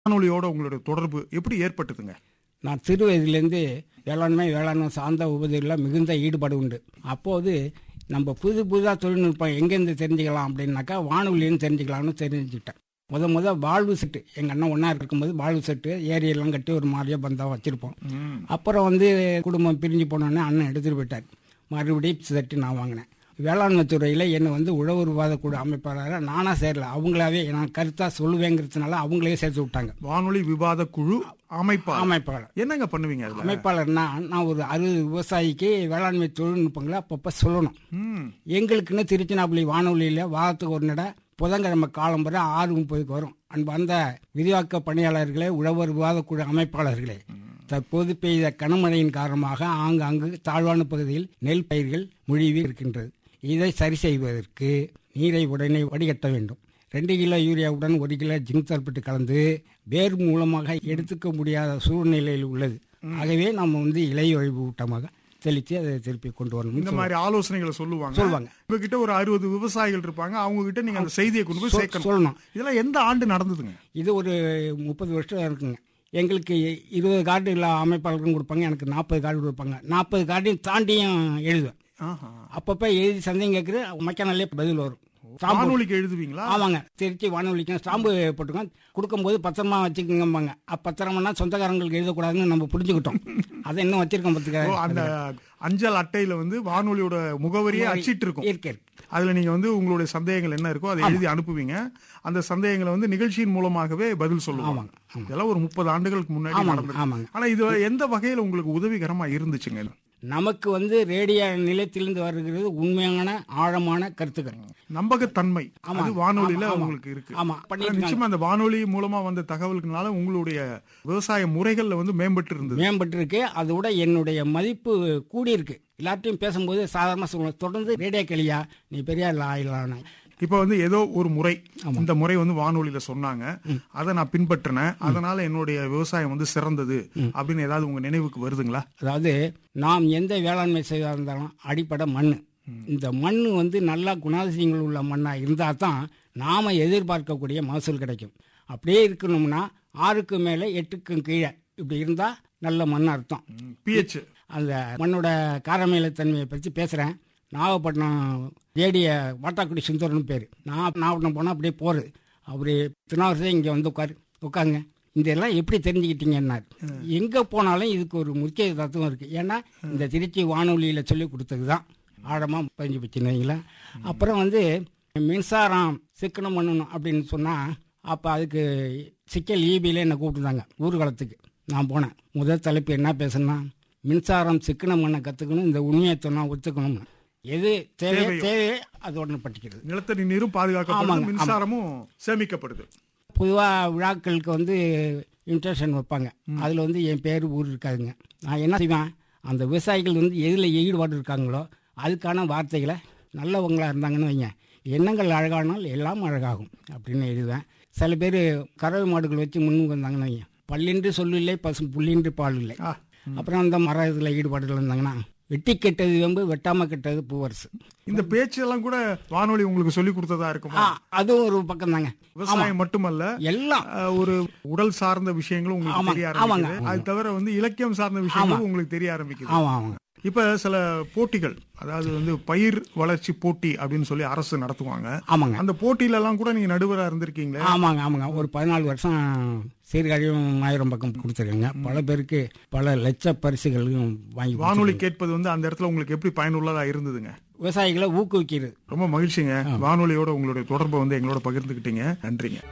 வானொலியோட உங்களுடைய தொடர்பு எப்படி ஏற்பட்டதுங்க நான் சிறு வயதிலேருந்து வேளாண்மை வேளாண்மை சார்ந்த உபதிகளில் மிகுந்த ஈடுபாடு உண்டு அப்போது நம்ம புது புதுதாக தொழில்நுட்பம் எங்கேருந்து தெரிஞ்சுக்கலாம் அப்படின்னாக்கா வானொலின்னு தெரிஞ்சுக்கலாம்னு தெரிஞ்சுக்கிட்டேன் முத முத வாழ்வு செட்டு எங்கள் அண்ணன் ஒன்றா இருக்கும்போது வாழ்வு செட்டு ஏரியெல்லாம் கட்டி ஒரு மாதிரியாக பந்தா வச்சுருப்போம் அப்புறம் வந்து குடும்பம் பிரிஞ்சு போனோடனே அண்ணன் எடுத்துகிட்டு போயிட்டார் மறுபடியும் செட்டு நான் வாங்கினேன் வேளாண்மை துறையில் என்னை வந்து உழவு விவாத குழு அமைப்பாளராக நானாக சேரல அவங்களாவே நான் கருத்தாக சொல்லுவேங்கிறதுனால அவங்களே சேர்த்து விட்டாங்க வானொலி விவாத குழு அமைப்பா அமைப்பாளர் என்னங்க பண்ணுவீங்க அதுல அமைப்பாளர்னா நான் ஒரு அறுபது விவசாயிக்கு வேளாண்மை தொழில்நுட்பங்களை அப்பப்போ சொல்லணும் ம். எங்களுக்குன்னு திருச்சினாப்பள்ளி வானொலியில் வாரத்துக்கு ஒரு நட புதன்கிழமை காலம்பரை ஆறு முப்பதுக்கு வரும் அன்பு அந்த விரிவாக்க பணியாளர்களே உழவர் விவாதக்குழு அமைப்பாளர்களே தற்போது பெய்த கனமழையின் காரணமாக ஆங்காங்கு தாழ்வான பகுதியில் நெல் பயிர்கள் முழுவி இருக்கின்றது இதை சரி செய்வதற்கு நீரை உடனே வடிகட்ட வேண்டும் ரெண்டு கிலோ யூரியாவுடன் ஒரு கிலோ ஜிங்க் சல்பேட் கலந்து வேர் மூலமாக எடுத்துக்க முடியாத சூழ்நிலையில் உள்ளது ஆகவே நம்ம வந்து இலையொழிவு ஊட்டமாக தெளித்து அதை திருப்பி கொண்டு வரணும் இந்த மாதிரி ஆலோசனைகளை சொல்லுவாங்க சொல்லுவாங்க. உங்ககிட்ட ஒரு அறுபது விவசாயிகள் இருப்பாங்க அவங்க கிட்ட நீங்க அந்த செய்தியை கொண்டு போய் சொல்- சேர்க்கணும் சொல்லணும் இதெல்லாம் எந்த ஆண்டு நடந்ததுங்க இது ஒரு முப்பது வருஷம் இருக்குங்க எங்களுக்கு இருபது கார்டு இல்லை அமைப்பாளர்களும் கொடுப்பாங்க எனக்கு நாற்பது கார்டு கொடுப்பாங்க நாற்பது கார்டையும் தாண்டியும் எழுதுவேன் ஆஹா. அப்பப்போ எழுதி சந்தேகம் கேட்குற மக்கானாலே பதில் வரும் ஸ்டாம்பு வானொலிக்கு எழுதுவீங்களா ஆமாங்க திருச்சி வானொலிக்கும் ஸ்டாம்பு போட்டுக்கோங்க கொடுக்கும்போது பத்திரமா வச்சுக்கோங்கம்பாங்க அப்ப பத்திரம்னா சொந்தக்காரங்களுக்கு எழுதக்கூடாதுன்னு நம்ம புரிஞ்சுக்கிட்டோம் அதை இன்னும் வச்சிருக்கோம் ஓ, பார்த்துக்க அந்த அஞ்சல் அட்டையில வந்து வானொலியோட முகவரியே அச்சிட்டு இருக்கும் இருக்கு இருக்கு அதுல நீங்க வந்து உங்களுடைய சந்தேகங்கள் என்ன இருக்கோ அதை எழுதி அனுப்புவீங்க அந்த சந்தேகங்களை வந்து நிகழ்ச்சியின் மூலமாகவே பதில் சொல்லுவாங்க ஆமாங்க, ஆமாங்க. இதெல்லாம் ஒரு முப்பது ஆண்டுகளுக்கு முன்னாடி ஆமாங்க நடந்தது ஆமாங்க ஆனா இது எந்த வகையில உங்களுக்கு உதவிகரமா இருந்துச்சுங்க நமக்கு வந்து ரேடியோ நிலையத்திலிருந்து வருகிறது உண்மையான ஆழமான கருத்துக்கள் நம்பகத்தன்மை ஆமா, அது வானொலியில ஆமா, ஆமா. உங்களுக்கு இருக்கு ஆமா ஆனா பண்ணிருக்காங்க நிச்சயமா அந்த வானொலி மூலமா வந்த தகவல்களால உங்களுடைய விவசாய முறைகள்ல வந்து மேம்பட்டு இருந்தது மேம்பட்டிருக்கு அதோட என்னுடைய மதிப்பு கூடியிருக்கு எல்லார்ட்டையும் பேசும்போது சாதாரண சொல்லுவேன் தொடர்ந்து ரேடியோ கிளியா நீ பெரிய ஆயிலான இப்ப வந்து ஏதோ ஒரு முறை இந்த முறை வந்து வானொலியில சொன்னாங்க அதை நான் பின்பற்றினேன் அதனால என்னுடைய விவசாயம் வந்து சிறந்தது அப்படின்னு ஏதாவது உங்க நினைவுக்கு வருதுங்களா அதாவது நாம் எந்த வேளாண்மை செய்தா இருந்தாலும் அடிப்படை மண் இந்த மண் வந்து நல்லா குணாதிசயங்கள் உள்ள மண்ணாக இருந்தால் தான் நாம் எதிர்பார்க்கக்கூடிய மகசூல் கிடைக்கும் அப்படியே இருக்கணும்னா ஆறுக்கு மேலே எட்டுக்கும் கீழே இப்படி இருந்தால் நல்ல மண் அர்த்தம் பிஹெச் அந்த மண்ணோட காரமேலத்தன்மையை பற்றி பேசுகிறேன் நாகப்பட்டினம் ஏடிய வாட்டாக்குடி சுந்தரம்னு பேர் நான் நாகப்பட்டினம் போனால் அப்படியே போகிறது அப்படி திருநாவரசே இங்கே வந்து உட்காரு உட்காருங்க இதெல்லாம் எப்படி தெரிஞ்சுக்கிட்டீங்கன்னாரு எங்கே போனாலும் இதுக்கு ஒரு முக்கிய தத்துவம் இருக்குது ஏன்னா இந்த திருச்சி வானொலியில் சொல்லி கொடுத்தது தான் ஆழமாக பதிஞ்சு வச்சுருந்தீங்களா அப்புறம் வந்து மின்சாரம் சிக்கனம் பண்ணணும் அப்படின்னு சொன்னால் அப்போ அதுக்கு சிக்கல் ஈபியில் என்னை கூப்பிட்டுருந்தாங்க ஊர்வலத்துக்கு நான் போனேன் முதல் தலைப்பு என்ன பேசுனா மின்சாரம் சிக்கனம் பண்ண கற்றுக்கணும் இந்த உண்மையை சொன்னா ஒத்துக்கணும்னு எது தேவையோ தேவையோ. தேவையோ அது உடனே பட்டிக்கிறது நிலத்தடி நீரும் பாதுகாக்கப்படுது ஆமாங்க, மின்சாரமும் சேமிக்கப்படுது பொதுவாக விழாக்களுக்கு வந்து இன்ட்ரெஷன் வைப்பாங்க அதில் வந்து என் பேர் ஊர் இருக்காதுங்க நான் என்ன செய்வேன் அந்த விவசாயிகள் வந்து எதில் ஈடுபாடு இருக்காங்களோ அதுக்கான வார்த்தைகளை நல்லவங்களா இருந்தாங்கன்னு வைங்க எண்ணங்கள் அழகானால் எல்லாம் அழகாகும் அப்படின்னு எழுதுவேன் சில பேர் கறவை மாடுகள் வச்சு முன்னுக்கு வந்தாங்கன்னு வைங்க பல்லின்றி சொல்லில்லை பசு புள்ளின்றி பால் இல்லை ஆ, அப்புறம் அந்த மர இதில் ஈடுபாடுகள் இருந்தாங்கன்னா வெட்டி கெட்டது வெம்பு வெட்டாம கெட்டது பூவரசு இந்த பேச்செல்லாம் கூட வானொலி உங்களுக்கு சொல்லி கொடுத்ததா ஆ, இருக்குமா அதுவும் ஒரு பக்கம் தாங்க விவசாயம் மட்டுமல்ல எல்லாம் அஹ், ஒரு உடல் சார்ந்த விஷயங்களும் உங்களுக்கு ஆமாங்க, தெரிய ஆமாங்க, ஆரம்பிக்குது அது தவிர வந்து இலக்கியம் சார்ந்த விஷயங்களும் உங்களுக்கு தெரிய ஆரம்பிக்குது ஆமாம் ஆமாங்க இப்ப சில போட்டிகள் அதாவது வந்து பயிர் வளர்ச்சி போட்டி அப்படின்னு சொல்லி அரசு நடத்துவாங்க ஆமாங்க அந்த போட்டியில எல்லாம் கூட நீங்க நடுவரா இருந்திருக்கீங்களே ஆமாங்க ஆமாங்க ஒரு பதினாலு வருஷம் சீர்காழியும் ஆயிரம் பக்கம் கொடுத்துருக்கேங்க பல பேருக்கு பல லட்ச பரிசுகளையும் வாங்கி வானொலி கொடுத்திருக்கேங்க. கேட்பது வந்து அந்த இடத்துல உங்களுக்கு எப்படி பயனுள்ளதா இருந்ததுங்க விவசாயிகளை ஊக்குவிக்கிறது ரொம்ப மகிழ்ச்சிங்க வானொலியோட உங்களுடைய தொடர்பை வந்து எங்களோட பகிர்ந்துக்கிட்டீங்க நன்றிங்க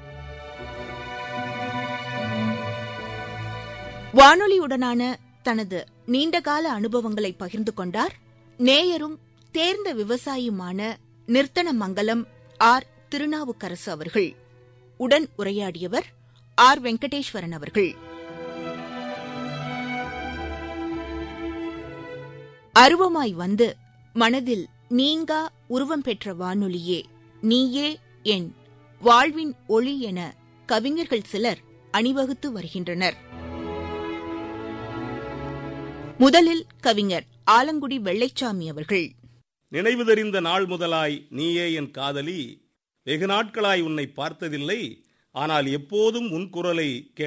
வானொலியுடனான தனது நீண்டகால அனுபவங்களை பகிர்ந்து கொண்டார் நேயரும் தேர்ந்த விவசாயியுமான நிர்த்தனமங்கலம் ஆர் திருநாவுக்கரசு அவர்கள் உடன் உரையாடியவர் ஆர் வெங்கடேஸ்வரன் அவர்கள் அருவமாய் வந்து மனதில் நீங்கா உருவம் பெற்ற வானொலியே நீயே என் வாழ்வின் ஒளி என கவிஞர்கள் சிலர் அணிவகுத்து வருகின்றனர் முதலில் கவிஞர் ஆலங்குடி வெள்ளைச்சாமி அவர்கள் நினைவு தெரிந்த நாள் முதலாய் நீயே என் காதலி வெகு நாட்களாய் உன்னை பார்த்ததில்லை ஆனால் எப்போதும் உன் குரலை